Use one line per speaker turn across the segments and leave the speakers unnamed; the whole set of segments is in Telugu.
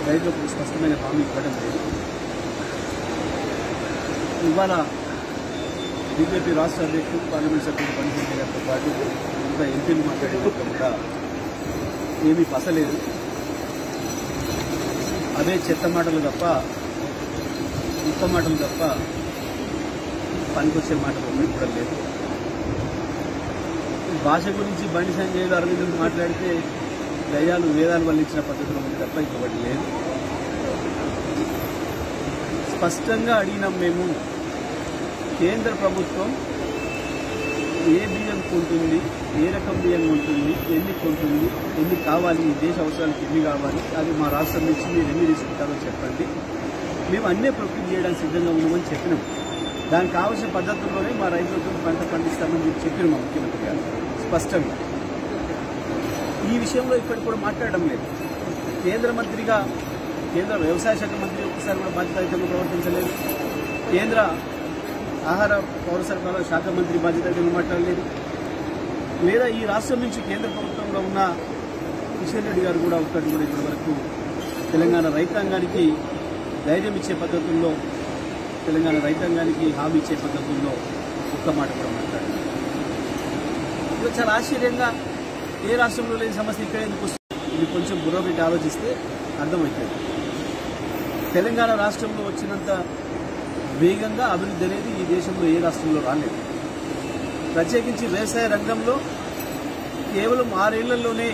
రైతులకు స్పష్టమైన హామీ ఇవ్వడం లేదు ఇవాళ బీజేపీ రాష్ట్ర అధ్యక్షుడు పార్లమెంట్ సభ్యుడు పనిచేసే గారితో పాటు ఇంకా ఎంపీలు మాట్లాడేటప్పుడు కూడా ఏమీ పసలేదు అవే చెత్త మాటలు తప్ప ఉత్త మాటలు తప్ప పనికొచ్చే మాటలు ఒకటి కూడా లేదు భాష గురించి బండి సంజయ్లు అరవిందులు మాట్లాడితే దయ్యాలు వేదాలు వల్లించిన పద్ధతిలో ఉంది తప్ప ఇంకొకటి లేదు స్పష్టంగా అడిగినాం మేము కేంద్ర ప్రభుత్వం ఏ బియ్యం కొంటుంది ఏ రకం బియ్యం కొంటుంది ఎన్ని కొంటుంది ఎన్ని కావాలి ఈ దేశ అవసరాలకు ఎన్ని కావాలి అది మా రాష్ట్రం నుంచి మీరు ఎన్ని తీసుకుంటారో చెప్పండి మేము అన్నీ ప్రొక్యూర్ చేయడానికి సిద్ధంగా ఉన్నామని చెప్పినాం దానికి కావాల్సిన పద్ధతుల్లోనే మా రైతులతో పంట పండిస్తామని చెప్పి చెప్పిన మా ముఖ్యమంత్రి గారు స్పష్టంగా ఈ విషయంలో ఇప్పటికి కూడా మాట్లాడడం లేదు కేంద్ర మంత్రిగా కేంద్ర వ్యవసాయ శాఖ మంత్రి ఒకసారి కూడా బాధ్యతాయుతంగా ప్రవర్తించలేదు కేంద్ర ఆహార పౌర సరఫరాల శాఖ మంత్రి బాధ్యతాయుతంగా మాట్లాడలేదు లేదా ఈ రాష్ట్రం నుంచి కేంద్ర ప్రభుత్వంలో ఉన్న కిషన్ రెడ్డి గారు కూడా ఒక్కటి కూడా ఇప్పటి వరకు తెలంగాణ రైతాంగానికి ధైర్యం ఇచ్చే పద్ధతుల్లో తెలంగాణ రైతాంగానికి హామీ ఇచ్చే పద్ధతుల్లో ఒక్క మాట కూడా మాట్లాడారు ఇది చాలా ఆశ్చర్యంగా ఏ రాష్ట్రంలో లేని సమస్య ఇక్కడ ఎందుకు వస్తుంది ఇది కొంచెం బుర్ర పెట్టి ఆలోచిస్తే అర్థమవుతుంది తెలంగాణ రాష్ట్రంలో వచ్చినంత వేగంగా అభివృద్ధి అనేది ఈ దేశంలో ఏ రాష్ట్రంలో రాలేదు ప్రత్యేకించి వ్యవసాయ రంగంలో కేవలం ఆరేళ్లలోనే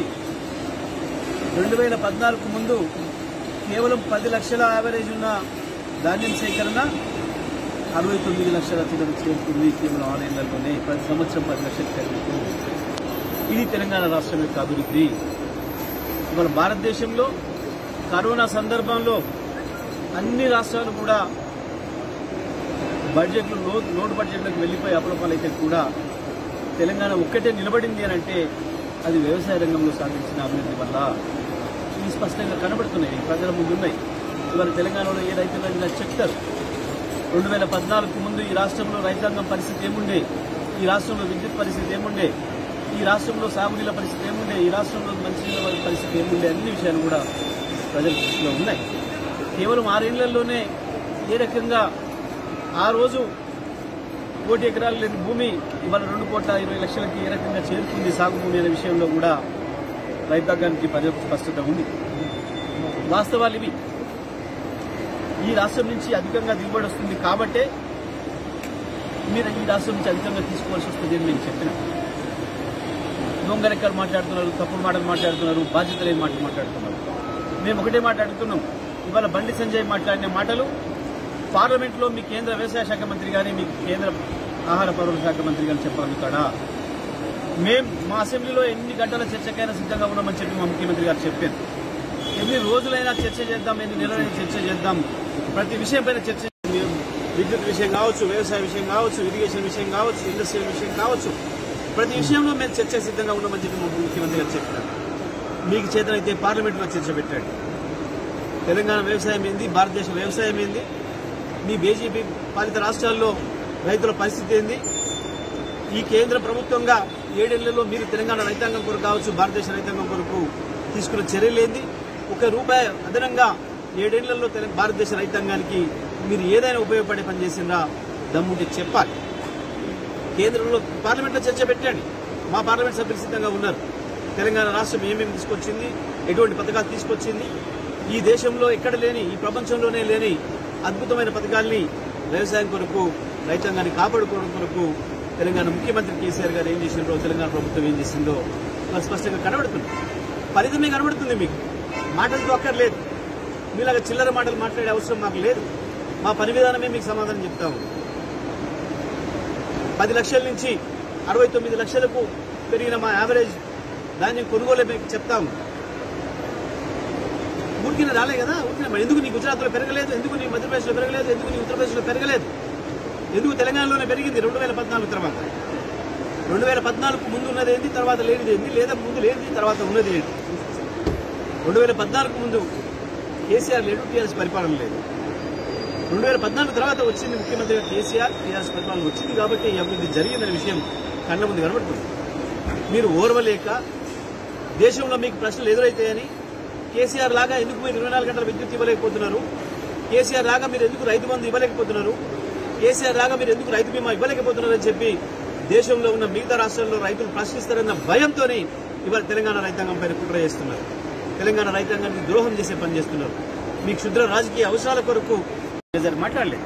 రెండు వేల పద్నాలుగు ముందు కేవలం పది లక్షల యావరేజ్ ఉన్న ధాన్యం సేకరణ అరవై తొమ్మిది లక్షల చిల్లర చేరుకుంది కేవలం ఆరేళ్లలోనే ప్రతి సంవత్సరం పది లక్షలు పెరుగుతుంది ఇది తెలంగాణ రాష్ట్రం యొక్క అభివృద్ధి ఇవాళ భారతదేశంలో కరోనా సందర్భంలో అన్ని రాష్ట్రాలు కూడా బడ్జెట్లు లో- లోటు బడ్జెట్లకు వెళ్ళిపోయి అప్రపాలైతే కూడా తెలంగాణ ఒక్కటే నిలబడింది అని అంటే అది వ్యవసాయ రంగంలో సాధించిన అభివృద్ధి వల్ల ఇవి స్పష్టంగా కనబడుతున్నాయి ఈ ప్రజల ముందు ఉన్నాయి ఇవాళ తెలంగాణలో ఏ రైతులైనా చెప్తారు రెండు వేల పద్నాలుగు ముందు ఈ రాష్ట్రంలో రైతాంగం పరిస్థితి ఏముండే ఈ రాష్ట్రంలో విద్యుత్ పరిస్థితి ఏముండే ఈ రాష్ట్రంలో సాగునీళ్ళ పరిస్థితి ఏముండే ఈ రాష్ట్రంలో మంచినీళ్ళ పరిస్థితి ఏముండే అన్ని విషయాలు కూడా ప్రజల దృష్టిలో ఉన్నాయి కేవలం ఆరేళ్లలోనే ఏ రకంగా ఆ రోజు కోటి ఎకరాలు లేని భూమి ఇవాళ రెండు కోట్ల ఇరవై లక్షలకి ఏ రకంగా చేరుకుంది సాగు భూమి అనే విషయంలో కూడా రైతాంగానికి ప్రజలకు స్పష్టత ఉంది వాస్తవాలు ఇవి ఈ రాష్ట్రం నుంచి అధికంగా దిగుబడి వస్తుంది కాబట్టే మీరు ఈ రాష్ట్రం నుంచి అధికంగా తీసుకోవాల్సి వస్తుంది అని నేను చెప్పిన దొంగరెక్కలు మాట్లాడుతున్నారు తప్పుడు మాటలు మాట్లాడుతున్నారు బాధ్యత లేని మాటలు మాట్లాడుతున్నారు మేము ఒకటే మాట్లాడుతున్నాం ఇవాళ బండి సంజయ్ మాట్లాడిన మాటలు పార్లమెంట్లో మీ కేంద్ర వ్యవసాయ శాఖ మంత్రి గాని మీ కేంద్ర ఆహార పౌరుల శాఖ మంత్రి గారు చెప్పగలుగుతాడా మేం మా అసెంబ్లీలో ఎన్ని గంటల చర్చకైనా సిద్ధంగా ఉన్నామని చెప్పి మా ముఖ్యమంత్రి గారు చెప్పారు ఎన్ని రోజులైనా చర్చ చేద్దాం ఎన్ని నెలలైనా చర్చ చేద్దాం ప్రతి విషయం పైన చర్చ చేద్దాం. విద్యుత్ విషయం కావచ్చు వ్యవసాయ విషయం కావచ్చు ఇరిగేషన్ విషయం కావచ్చు ఇండస్ట్రియల్ విషయం కావచ్చు ప్రతి విషయంలో మేము చర్చ సిద్ధంగా ఉన్నామని చెప్పి మా ముఖ్యమంత్రి గారు చెప్పారు మీకు చేతనైతే పార్లమెంట్లో చర్చ పెట్టండి తెలంగాణ వ్యవసాయం ఏంది భారతదేశ వ్యవసాయం ఏంది మీ బీజేపీ పాలిత రాష్ట్రాల్లో రైతుల పరిస్థితి ఏంది ఈ కేంద్ర ప్రభుత్వంగా ఏడేళ్లలో మీరు తెలంగాణ రైతాంగం కొరకు కావచ్చు భారతదేశ రైతాంగం కొరకు తీసుకున్న చర్యలేంది ఒక రూపాయి అదనంగా ఏడేళ్లలో తెలంగాణ భారతదేశ రైతాంగానికి మీరు ఏదైనా ఉపయోగపడే పని చేసిందా దమ్ముంటే చెప్పాలి కేంద్రంలో పార్లమెంట్లో చర్చ పెట్టండి మా పార్లమెంట్ సభ్యులు సిద్ధంగా ఉన్నారు తెలంగాణ రాష్ట్రం ఏమేమి తీసుకొచ్చింది ఎటువంటి పథకాలు తీసుకొచ్చింది ఈ దేశంలో ఎక్కడ లేని ఈ ప్రపంచంలోనే లేని అద్భుతమైన పథకాల్ని వ్యవసాయం కొరకు రైతాంగాన్ని కాపాడుకోవడం కొరకు తెలంగాణ ముఖ్యమంత్రి కేసీఆర్ గారు ఏం చేసిండ్రో తెలంగాణ ప్రభుత్వం ఏం చేసిందో మాకు స్పష్టంగా కనబడుతుంది ఫలితమే కనబడుతుంది మీకు మాటలతో అక్కర్లేదు మీలాగా చిల్లర మాటలు మాట్లాడే అవసరం మాకు లేదు మా పని విధానమే మీకు సమాధానం చెప్తాము పది లక్షల నుంచి అరవై తొమ్మిది లక్షలకు పెరిగిన మా యావరేజ్ ధాన్యం కొనుగోలు మీకు చెప్తాము ఊరికిన రాలే కదా ఊరికిన మరి ఎందుకు నీ గుజరాత్లో పెరగలేదు ఎందుకు నీ మధ్యప్రదేశ్లో పెరగలేదు ఎందుకు నీ ఉత్తరప్రదేశ్లో పెరగలేదు ఎందుకు తెలంగాణలోనే పెరిగింది రెండు వేల పద్నాలుగు తర్వాత రెండు వేల పద్నాలుగు ముందు ఉన్నది ఏంటి తర్వాత లేనిది ఏంటి లేదా ముందు లేనిది తర్వాత ఉన్నది ఏంటి రెండు వేల పద్నాలుగు ముందు కేసీఆర్ లేడు టీఆర్ఎస్ పరిపాలన లేదు రెండు వేల పద్నాలుగు తర్వాత వచ్చింది ముఖ్యమంత్రిగా కేసీఆర్ టీఆర్ఎస్ పరిపాలన వచ్చింది కాబట్టి ఈ అభివృద్ధి జరిగిందనే విషయం కళ్ళ ముందు కనబడుతుంది మీరు ఓర్వలేక దేశంలో మీకు ప్రశ్నలు ఎదురైతాయని
కేసీఆర్ లాగా ఎందుకు మీరు ఇరవై నాలుగు గంటల విద్యుత్ ఇవ్వలేకపోతున్నారు కేసీఆర్ లాగా మీరు ఎందుకు రైతు బంధు ఇవ్వలేకపోతున్నారు కేసీఆర్ లాగా మీరు ఎందుకు రైతు బీమా ఇవ్వలేకపోతున్నారు అని చెప్పి దేశంలో ఉన్న మిగతా రాష్ట్రాల్లో రైతులు ప్రశ్నిస్తారన్న భయంతోనే ఇవాళ తెలంగాణ రైతాంగం పైన కుట్ర చేస్తున్నారు తెలంగాణ రైతాంగానికి ద్రోహం చేసే పని చేస్తున్నారు మీ క్షుద్ర రాజకీయ అవసరాల కొరకు ప్రజలు మాట్లాడలేదు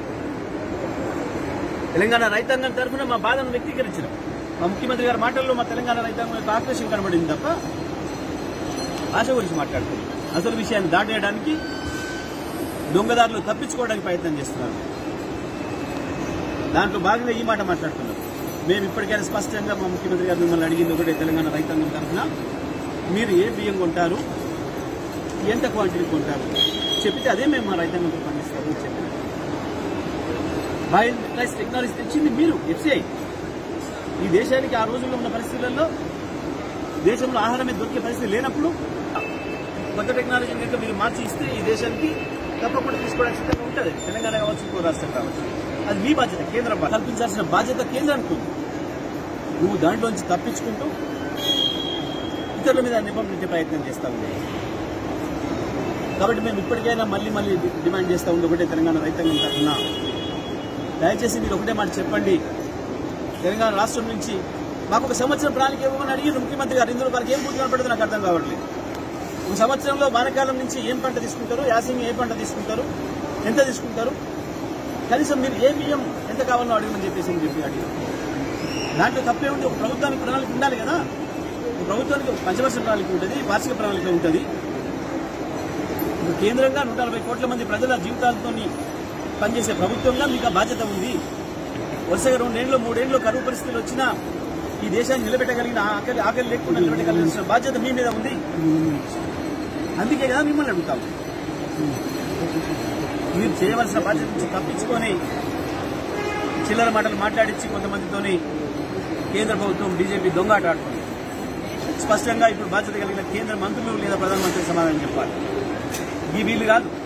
తెలంగాణ రైతాంగం తరఫున మా బాధను వ్యక్తీకరించడం మా ముఖ్యమంత్రి గారి మాటల్లో మా తెలంగాణ రైతాంగం యొక్క ఆక్రోశం కనబడింది తప్ప ఆశ గురించి మాట్లాడుతుంది అసలు విషయాన్ని దాటేయడానికి దొంగదారులు తప్పించుకోవడానికి ప్రయత్నం చేస్తున్నారు దాంట్లో భాగంగా ఈ మాట మాట్లాడుతున్నారు మేము ఇప్పటికైనా స్పష్టంగా మా ముఖ్యమంత్రి గారు మిమ్మల్ని అడిగింది ఒకటే తెలంగాణ రైతాంగం తరఫున మీరు ఏ బియ్యం కొంటారు ఎంత క్వాంటిటీ కొంటారు చెప్తే అదే మేము మా రైతాంగంతో పండిస్తామని చెప్పారు బయో రైస్ టెక్నాలజీ తెచ్చింది మీరు ఎఫ్సిఐ ఈ దేశానికి ఆ రోజుల్లో ఉన్న పరిస్థితులలో దేశంలో ఆహారమే దొరికే పరిస్థితి లేనప్పుడు కొత్త టెక్నాలజీ కనుక మీరు మార్చి ఇస్తే ఈ దేశానికి తప్పకుండా తీసుకోవడానికి సిద్ధంగా ఉంటుంది తెలంగాణ కావచ్చు ఇంకో రాష్ట్రం కావచ్చు అది మీ బాధ్యత కేంద్రం బా- కల్పించాల్సిన బాధ్యత కేంద్రానికి ఉంది నువ్వు దాంట్లోంచి తప్పించుకుంటూ ఇతరుల మీద నిబంధన పెట్టే ప్రయత్నం చేస్తా ఉంది కాబట్టి మేము ఇప్పటికైనా మళ్ళీ మళ్ళీ డి- డిమాండ్ చేస్తా ఉంది ఒకటే తెలంగాణ రైతాంగం తరఫున దయచేసి మీరు ఒకటే మాట చెప్పండి తెలంగాణ రాష్ట్రం నుంచి మాకు ఒక సంవత్సరం ప్రణాళిక ఇవ్వమని అడిగారు ముఖ్యమంత్రి గారు ఇందులో వాళ్ళకి ఏం పూర్తి కనపడదు నాకు అర్థం కావట్లేదు ఒక సంవత్సరంలో వానకాలం నుంచి ఏం పంట తీసుకుంటారు యాసింగ్ ఏ పంట తీసుకుంటారు ఎంత తీసుకుంటారు కనీసం మీరు ఏ బియ్యం ఎంత కావాలో అడగమని చెప్పేసి అని చెప్పి అడిగారు దాంట్లో తప్పే ఉంది ఒక ప్రభుత్వానికి ప్రణాళిక ఉండాలి కదా ఒక ప్రభుత్వానికి ఒక పంచవర్ష ప్రణాళిక ఉంటుంది వార్షిక ప్రణాళిక ఉంటుంది ఇప్పుడు కేంద్రంగా నూట నలభై కోట్ల మంది ప్రజల జీవితాలతో పనిచేసే ప్రభుత్వంగా మీకు ఆ బాధ్యత ఉంది వరుసగా రెండేళ్ళు మూడేళ్ళు కరువు పరిస్థితులు వచ్చినా ఈ దేశాన్ని నిలబెట్టగలిగిన ఆకలి ఆకలి లేకుండా నిలబెట్టగలిగిన బాధ్యత మీ మీద ఉంది అందుకే కదా మిమ్మల్ని అడుగుతాం మీరు చేయవలసిన బాధ్యత నుంచి తప్పించుకొని చిల్లర మాటలు మాట్లాడించి కొంతమందితోని కేంద్ర ప్రభుత్వం బీజేపీ దొంగాట ఆడుతుంది స్పష్టంగా ఇప్పుడు బాధ్యత కలిగిన కేంద్ర మంత్రులు లేదా ప్రధానమంత్రి సమాధానం చెప్పాలి ఈ వీళ్ళు కాదు